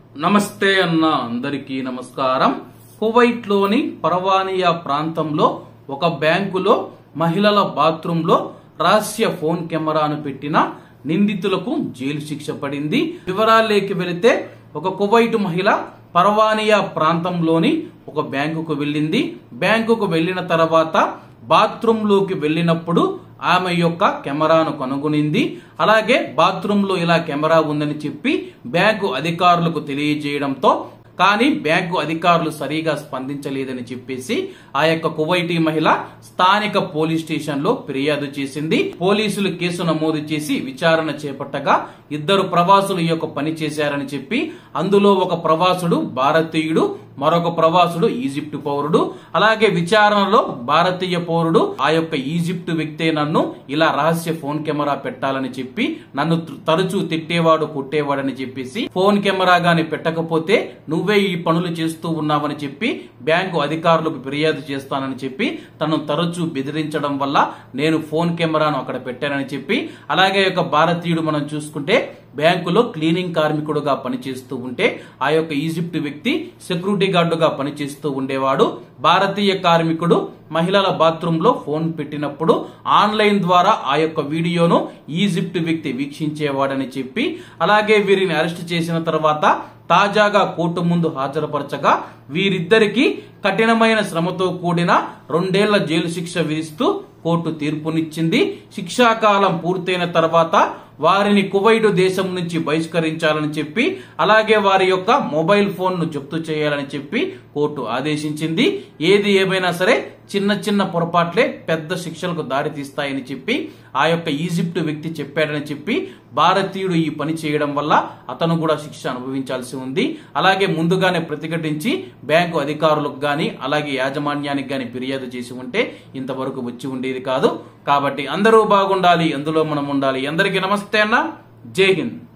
నమస్తే అన్న అందరికీ నమస్కారం కువైట్ లోని పర్వానియా ప్రాంతంలో ఒక బ్యాంకులో మహిళల బాత్రూంలో రహస్య ఫోన్ కెమెరాను పెట్టిన నిందితులకు జైలు శిక్ష పడింది వివరాల్లోకి వెళితే ఒక కువైట్ మహిళ పర్వానియా ప్రాంతంలోని ఒక బ్యాంకుకు వెళ్ళింది బ్యాంకుకు వెళ్ళిన తర్వాత బాత్రూమ్ లోకి వెళ్ళినప్పుడు ఆమె యొక్క కెమెరాను కనుగొనింది అలాగే బాత్రూమ్ లో ఇలా కెమెరా ఉందని చెప్పి బ్యాంకు అధికారులకు తెలియజేయడంతో కానీ బ్యాంకు అధికారులు సరిగా స్పందించలేదని చెప్పేసి ఆ యొక్క కువైటీ మహిళ స్థానిక పోలీస్ స్టేషన్ లో ఫిర్యాదు చేసింది పోలీసులు కేసు నమోదు చేసి విచారణ చేపట్టగా ఇద్దరు ప్రవాసులు ఈ యొక్క పని చేశారని చెప్పి అందులో ఒక ప్రవాసుడు భారతీయుడు మరొక ప్రవాసుడు ఈజిప్ట్ పౌరుడు అలాగే విచారణలో భారతీయ పౌరుడు ఆ యొక్క ఈజిప్ట్ వ్యక్తే నన్ను ఇలా రహస్య ఫోన్ కెమెరా పెట్టాలని చెప్పి నన్ను తరచూ తిట్టేవాడు కొట్టేవాడని చెప్పేసి ఫోన్ కెమెరా గాని పెట్టకపోతే నువ్వే ఈ పనులు చేస్తూ ఉన్నావని చెప్పి బ్యాంకు అధికారులకు ఫిర్యాదు చేస్తానని చెప్పి తను తరచూ బెదిరించడం వల్ల నేను ఫోన్ కెమెరాను అక్కడ పెట్టానని చెప్పి అలాగే ఒక భారతీయుడు మనం చూసుకుంటే బ్యాంకులో క్లీనింగ్ కార్మికుడుగా పనిచేస్తూ ఉంటే ఆ యొక్క ఈజిప్ట్ వ్యక్తి సెక్యూరిటీ గార్డుగా పనిచేస్తూ ఉండేవాడు భారతీయ కార్మికుడు మహిళల బాత్రూమ్ లో ఫోన్ పెట్టినప్పుడు ఆన్లైన్ ద్వారా ఆ యొక్క వీడియోను ఈజిప్ట్ వ్యక్తి వీక్షించేవాడని చెప్పి అలాగే వీరిని అరెస్ట్ చేసిన తర్వాత తాజాగా కోర్టు ముందు హాజరుపరచగా వీరిద్దరికి కఠినమైన శ్రమతో కూడిన రెండేళ్ల జైలు శిక్ష విధిస్తూ కోర్టు తీర్పునిచ్చింది శిక్షాకాలం పూర్తయిన తర్వాత వారిని కువైట్ దేశం నుంచి బహిష్కరించాలని చెప్పి అలాగే వారి యొక్క మొబైల్ ఫోన్ ను జప్తు చేయాలని చెప్పి కోర్టు ఆదేశించింది ఏది ఏమైనా సరే చిన్న చిన్న పొరపాట్లే పెద్ద శిక్షలకు దారి తీస్తాయని చెప్పి ఆ యొక్క ఈజిప్ట్ వ్యక్తి చెప్పాడని చెప్పి భారతీయుడు ఈ పని చేయడం వల్ల అతను కూడా శిక్ష అనుభవించాల్సి ఉంది అలాగే ముందుగానే ప్రతిఘటించి బ్యాంకు అధికారులకు గాని అలాగే యాజమాన్యానికి గాని ఫిర్యాదు చేసి ఉంటే ఇంతవరకు వచ్చి ఉండేది కాదు కాబట్టి అందరూ బాగుండాలి అందులో మనం ఉండాలి అందరికీ నమస్తే అన్న జై హింద్